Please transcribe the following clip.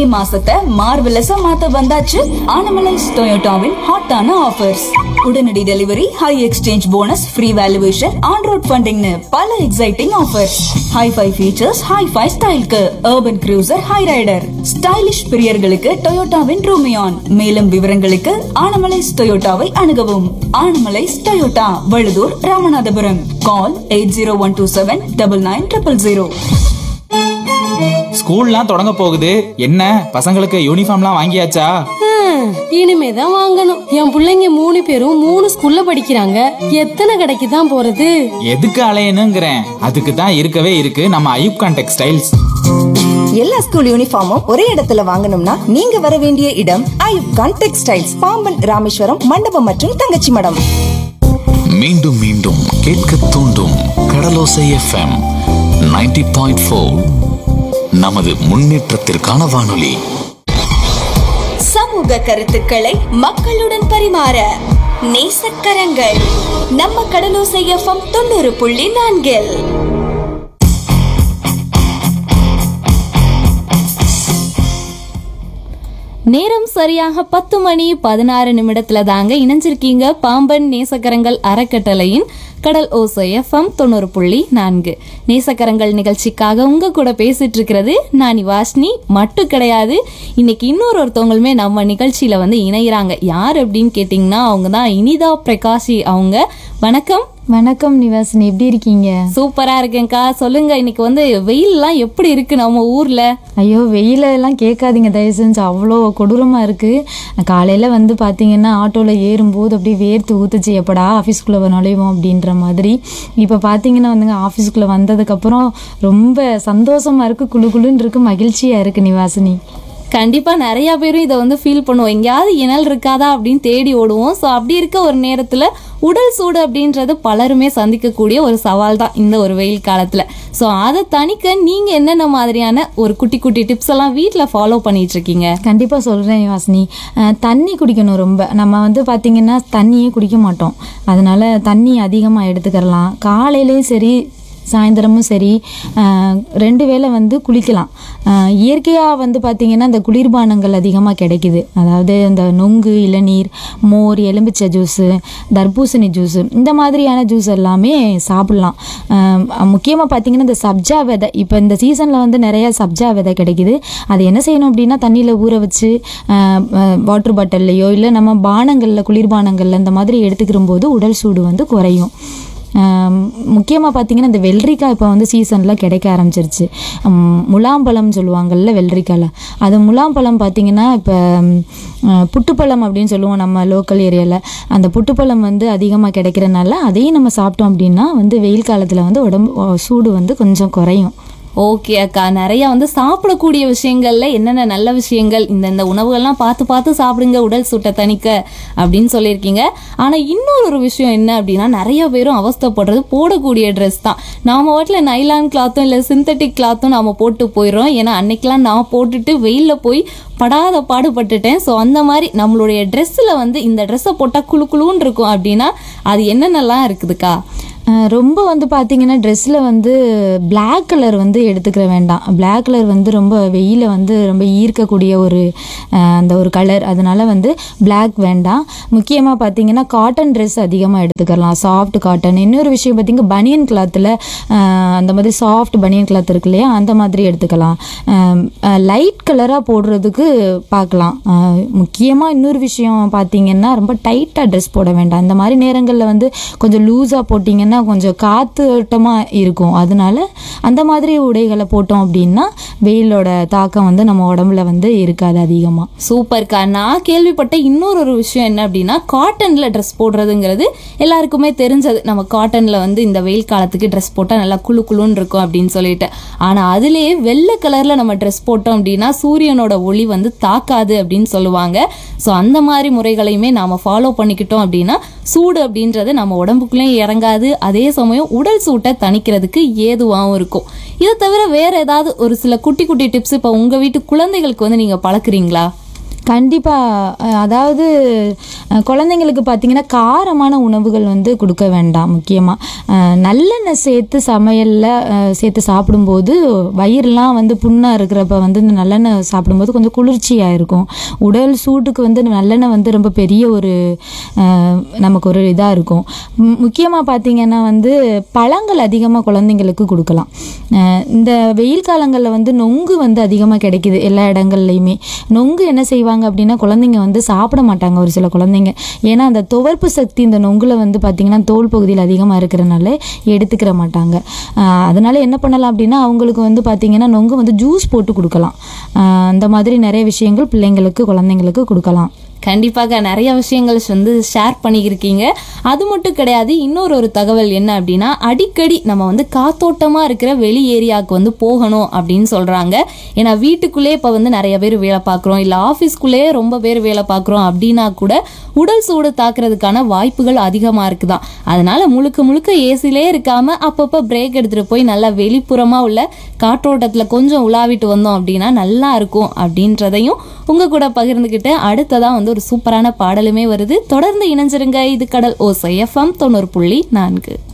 மாசத்தை மார்வெலஸா மாத்த வந்தாச்சு ஆனமலைஸ் டொயோட்டாவின் ஹாட்டான ஆஃபர்ஸ் உடனடி delivery high exchange bonus free valuation on road ஃபண்டிங்னு பல exciting offers hi fi features hi fi ஸ்டைலுக்கு urban cruiser Hyryder stylish பிரியர்களுக்கு டொயோட்டாவின் ரூமியான் மேலும் விவரங்களுக்கு ஆனமலைஸ் டொயோட்டாவை அணுகவும் Anamallais Toyota Vazhuthur Ramanathapuram call eight zero one two seven double nine triple zero ஸ்கூல்லாம் தொடங்க போகுது என்ன பசங்களுக்கு யூனிஃபார்ம்லாம் வாங்கியாச்சா ஹம், இனிமேதான் வாங்கணும் என் பிள்ளைங்க மூணு பேரும் மூணு ஸ்கூல்ல படிக்கிறாங்க எத்தனை கடைக்கு தான் போறது எதுக்கு அலையணுங்கிறேன் அதுக்கு தான் இருக்கவே இருக்கு நம்ம ஐயூப்கான் டெக்ஸ்டைல்ஸ் எல்லா ஸ்கூல் யூனிஃபார்மும் ஒரே இடத்துல வாங்கணும்னா நீங்க வர வேண்டிய இடம் ஐயுப்கான் டெக்ஸ்டைல்ஸ் பாம்பன் ராமேஸ்வரம் மண்டபம் மற்றும் தங்கச்சி மடம் மீண்டும் மீண்டும் கேட்க தூண்டும் கடலோசை எஃப்எம் 90.4 பாயிண்ட் நமது முன்னேற்றத்திற்கான வானொலி சமூக கருத்துக்களை மக்களுடன் பரிமாற நேசக்கரங்கள் நம்ம கடலோசை எஃப்எம் தொண்ணூறு புள்ளி நான்கில் நேரம் சரியாக பத்து மணி பதினாறு நிமிடத்துல தாங்க இணைஞ்சிருக்கீங்க பாம்பன் நேசக்கரங்கள் அறக்கட்டளையின் கடல் ஓசை எஃப்எம் தொண்ணூறு புள்ளி நான்கு நேசக்கரங்கள் நிகழ்ச்சிக்காக உங்க கூட பேசிட்டு இருக்கிறது நான் வாஷ்னி மட்டும் கிடையாது இன்னைக்கு இன்னொரு ஒருத்தவங்களுமே நம்ம நிகழ்ச்சியில வந்து இணையிறாங்க யார் அப்படின்னு கேட்டிங்கன்னா அவங்க தான் இனிதா பிரகாஷி அவங்க வணக்கம் வணக்கம் நிவாசினி எப்படி இருக்கீங்க சூப்பரா இருக்கேன்க்கா சொல்லுங்க இன்னைக்கு வந்து வெயில்லாம் எப்படி இருக்கு நம்ம ஊர்ல ஐயோ வெயில எல்லாம் கேட்காதீங்க தயவு செஞ்சு அவ்வளோ கொடூரமா இருக்கு காலையில வந்து பாத்தீங்கன்னா ஆட்டோல ஏறும்போது அப்படியே வேர்த்து ஊத்துச்சு எப்படா ஆஃபீஸ்க்குள்ள நுழைவோம் அப்படின்ற மாதிரி இப்போ பாத்தீங்கன்னா வந்துங்க ஆஃபீஸ்க்குள்ள வந்ததுக்கப்புறம் ரொம்ப சந்தோஷமா இருக்கு குளு குளுன்னு இருக்கு மகிழ்ச்சியா இருக்கு நிவாசினி கண்டிப்பா நிறைய பேரும் இதை வந்து ஃபீல் பண்ணுவோம் எங்கேயாவது இணல் இருக்காதா அப்படின்னு தேடி ஓடுவோம் ஸோ அப்படி இருக்க ஒரு நேரத்துல உடல் சூடு அப்படின்றது பலருமே சந்திக்கக்கூடிய ஒரு சவால் தான் இந்த ஒரு வெயில் காலத்துல ஸோ அதை தணிக்க நீங்க என்னென்ன மாதிரியான ஒரு குட்டி குட்டி டிப்ஸ் எல்லாம் வீட்டில் ஃபாலோ பண்ணிட்டு இருக்கீங்க கண்டிப்பா சொல்றேன் நிவாசினி அஹ் தண்ணி குடிக்கணும் ரொம்ப நம்ம வந்து பாத்தீங்கன்னா தண்ணியே குடிக்க மாட்டோம் அதனால தண்ணி அதிகமாக எடுத்துக்கிறலாம் காலையிலயும் சரி சாயந்தரமும் சரி அஹ் ரெண்டு வேளை வந்து குளிக்கலாம் இயற்கையாக வந்து பார்த்திங்கன்னா இந்த குளிர்பானங்கள் அதிகமாக கிடைக்குது அதாவது இந்த நொங்கு இளநீர் மோர் எலும்பிச்சை ஜூஸு தர்பூசணி ஜூஸு இந்த மாதிரியான ஜூஸ் எல்லாமே சாப்பிட்லாம் முக்கியமாக பார்த்திங்கன்னா இந்த சப்ஜா விதை இப்போ இந்த சீசனில் வந்து நிறைய சப்ஜா விதை கிடைக்குது அது என்ன செய்யணும் அப்படின்னா தண்ணியில் ஊற வச்சு வாட்டர் பாட்டில்லையோ இல்லை நம்ம பானங்களில் குளிர்பானங்களில் இந்த மாதிரி எடுத்துக்கிற போது உடல் சூடு வந்து குறையும் முக்கியமாக பார்த்தீங்கன்னா இந்த வெள்ளரிக்காய் இப்போ வந்து சீசனில் கிடைக்க ஆரம்பிச்சிருச்சு உம், முலாம்பழம் சொல்லுவாங்கல்ல வெள்ளரிக்காயில் அது முலாம்பழம் பார்த்தீங்கன்னா இப்போ உம், புட்டுப்பழம் அப்படின்னு சொல்லுவோம் நம்ம லோக்கல் ஏரியாவில் அந்த புட்டுப்பழம் வந்து அதிகமாக கிடைக்கிறனால அதையும் நம்ம சாப்பிட்டோம் அப்படின்னா வந்து வெயில் காலத்தில் வந்து உடம்பு அஹ், சூடு வந்து கொஞ்சம் குறையும் ஓகே அக்கா நிறைய வந்து சாப்பிடக்கூடிய விஷயங்கள்ல என்னென்ன நல்ல விஷயங்கள் இந்த இந்த உணவுகள்லாம் பார்த்து பார்த்து சாப்பிடுங்க உடல் சூட்டை தணிக்க அப்படின்னு சொல்லியிருக்கீங்க ஆனா இன்னொரு ஒரு விஷயம் என்ன அப்படின்னா நிறைய பேரும் அவஸ்தைப்படுறது போடக்கூடிய ட்ரெஸ் தான் நாம வாட்டில் நைலான் கிளாத்தும் இல்லை சிந்தட்டிக் கிளாத்தும் நாம போட்டு போயிடுறோம் ஏன்னா அன்னைக்கெல்லாம் நான் போட்டுட்டு வெயில்ல போய் படாத பாடுபட்டுட்டேன் ஸோ அந்த மாதிரி நம்மளுடைய ட்ரெஸ்ஸில் வந்து இந்த ட்ரெஸ்ஸை போட்டால் குளு குளுன்னு இருக்கும் அப்படின்னா அது என்னென்னலாம் இருக்குதுக்கா அஹ் ரொம்ப வந்து பார்த்தீங்கன்னா ட்ரெஸ்ஸில் வந்து Black கலர் வந்து எடுத்துக்கிற வேண்டாம் Black கலர் வந்து ரொம்ப வெயில வந்து ரொம்ப ஈர்க்கக்கூடிய ஒரு அஹ், அந்த ஒரு கலர் அதனால வந்து Black வேண்டாம் முக்கியமாக பார்த்தீங்கன்னா காட்டன் ட்ரெஸ் அதிகமாக எடுத்துக்கலாம் சாஃப்ட் காட்டன் இன்னொரு விஷயம் பார்த்தீங்கன்னா பனியன் கிளாத்தில் அந்த மாதிரி சாஃப்ட் பனியன் கிளாத் இருக்கு இல்லையா அந்த மாதிரி எடுத்துக்கலாம் லைட் கலராக போடுறதுக்கு பார்க்கலாம் முக்கியமாக இன்னொரு விஷயம் பார்த்தீங்கன்னா ரொம்ப டைட்டாக ட்ரெஸ் போட வேண்டாம் இந்த மாதிரி நேரங்களில் வந்து கொஞ்சம் லூஸாக போட்டிங்கன்னா கொஞ்சம் காத்தோட்டமாக இருக்கும் அதனால அந்த மாதிரி உடைகளை போட்டோம் அப்படின்னா வெயிலோட தாக்கம் வந்து நம்ம உடம்புல வந்து இருக்காது அதிகமாக சூப்பர்க்கா நான் கேள்விப்பட்ட இன்னொரு ஒரு விஷயம் என்ன அப்படின்னா காட்டன்ல ட்ரெஸ் போடுறதுங்கிறது எல்லாருக்குமே தெரிஞ்சது நம்ம காட்டன்ல வந்து இந்த வெயில் காலத்துக்கு ட்ரெஸ் போட்டால் நல்லா குளு குளுன்னு இருக்கும் அப்படின்னு சொல்லிட்டு ஆனால் அதுலேயே வெள்ளை கலர்ல நம்ம ட்ரெஸ் போட்டோம் அப்படின்னா சூரியனோட ஒளி வந்து தாக்காது அப்படின்னு சொல்லுவாங்க ஸோ அந்த மாதிரி முறைகளையுமே நாம ஃபாலோ பண்ணிக்கிட்டோம் அப்படின்னா சூடு அப்படின்றது நம்ம உடம்புக்குள்ளேயும் இறங்காது அதே சமயம் உடல் சூட்டை தணிக்கிறதுக்கு ஏதுவாகவும் இருக்கும் இதை தவிர வேற ஏதாவது ஒரு சில குட்டி குட்டி டிப்ஸ் இப்போ உங்க வீட்டு குழந்தைகளுக்கு வந்து நீங்க பழக்குறீங்களா கண்டிப்பாக அதாவது அஹ், குழந்தைங்களுக்கு பார்த்தீங்கன்னா காரமான உணவுகள் வந்து கொடுக்க வேண்டாம் முக்கியமாக நல்லெண்ணெய் சேர்த்து சமையலில் சேர்த்து சாப்பிடும்போது வயிறுலாம் வந்து புண்ணாக இருக்கிறப்ப வந்து இந்த நல்லெண்ணெய் சாப்பிடும்போது கொஞ்சம் குளிர்ச்சியாக இருக்கும் உடல் சூட்டுக்கு வந்து நல்லெண்ணெய் வந்து ரொம்ப பெரிய ஒரு அஹ், நமக்கு ஒரு இதாக இருக்கும் முக்கியமாக பார்த்தீங்கன்னா வந்து பழங்கள் அதிகமாக குழந்தைங்களுக்கு கொடுக்கலாம் அஹ், இந்த வெயில் காலங்களில் வந்து நொங்கு வந்து அதிகமாக கிடைக்குது எல்லா இடங்கள்லையுமே நொங்கு என்ன செய்வாங்க அப்படின்னா குழந்தைங்க வந்து சாப்பிட மாட்டாங்க ஒரு சில குழந்தைங்க ஏன்னா அந்த துவர்ப்பு சக்தி இந்த நொங்குல வந்து பார்த்தீங்கன்னா தோல் பகுதியில் அதிகமாக இருக்கிறனால எடுத்துக்கிற மாட்டாங்க ஆஹ் அதனால என்ன பண்ணலாம் அப்படின்னா அவங்களுக்கு வந்து பார்த்தீங்கன்னா நொங்கு வந்து ஜூஸ் போட்டு கொடுக்கலாம் ஆஹ் அந்த மாதிரி நிறைய விஷயங்கள் பிள்ளைங்களுக்கு குழந்தைங்களுக்கு கொடுக்கலாம் கண்டிப்பாக நிறைய விஷயங்கள் வந்து ஷேர் பண்ணியிருக்கீங்க அது மட்டும் கிடையாது இன்னொரு ஒரு தகவல் என்ன அப்படின்னா அடிக்கடி நம்ம வந்து காத்தோட்டமா இருக்கிற வெளி ஏரியாவுக்கு வந்து போகணும் அப்படின்னு சொல்றாங்க ஏன்னா வீட்டுக்குள்ளே இப்போ வந்து நிறைய பேர் வேலை பார்க்குறோம் இல்லை ஆஃபீஸ்க்குள்ளேயே ரொம்ப பேர் வேலை பார்க்குறோம் அப்படின்னா கூட உடல் சூடு தாக்குறதுக்கான வாய்ப்புகள் அதிகமாக இருக்குதான் அதனால முழுக்க முழுக்க ஏசிலே இருக்காம அப்பப்போ பிரேக் எடுத்துட்டு போய் நல்லா வெளிப்புறமா உள்ள காற்றோட்டத்தில் கொஞ்சம் உலாவிட்டு வந்தோம் அப்படின்னா நல்லா இருக்கும் அப்படின்றதையும் உங்க கூட பகிர்ந்துக்கிட்டு அடுத்ததா வந்து ஒரு சூப்பரான பாடலுமே வருது தொடர்ந்து இணைஞ்சிருங்க இது கடல் ஓசை எஃப்எம் தொண்ணூறு புள்ளி நான்கு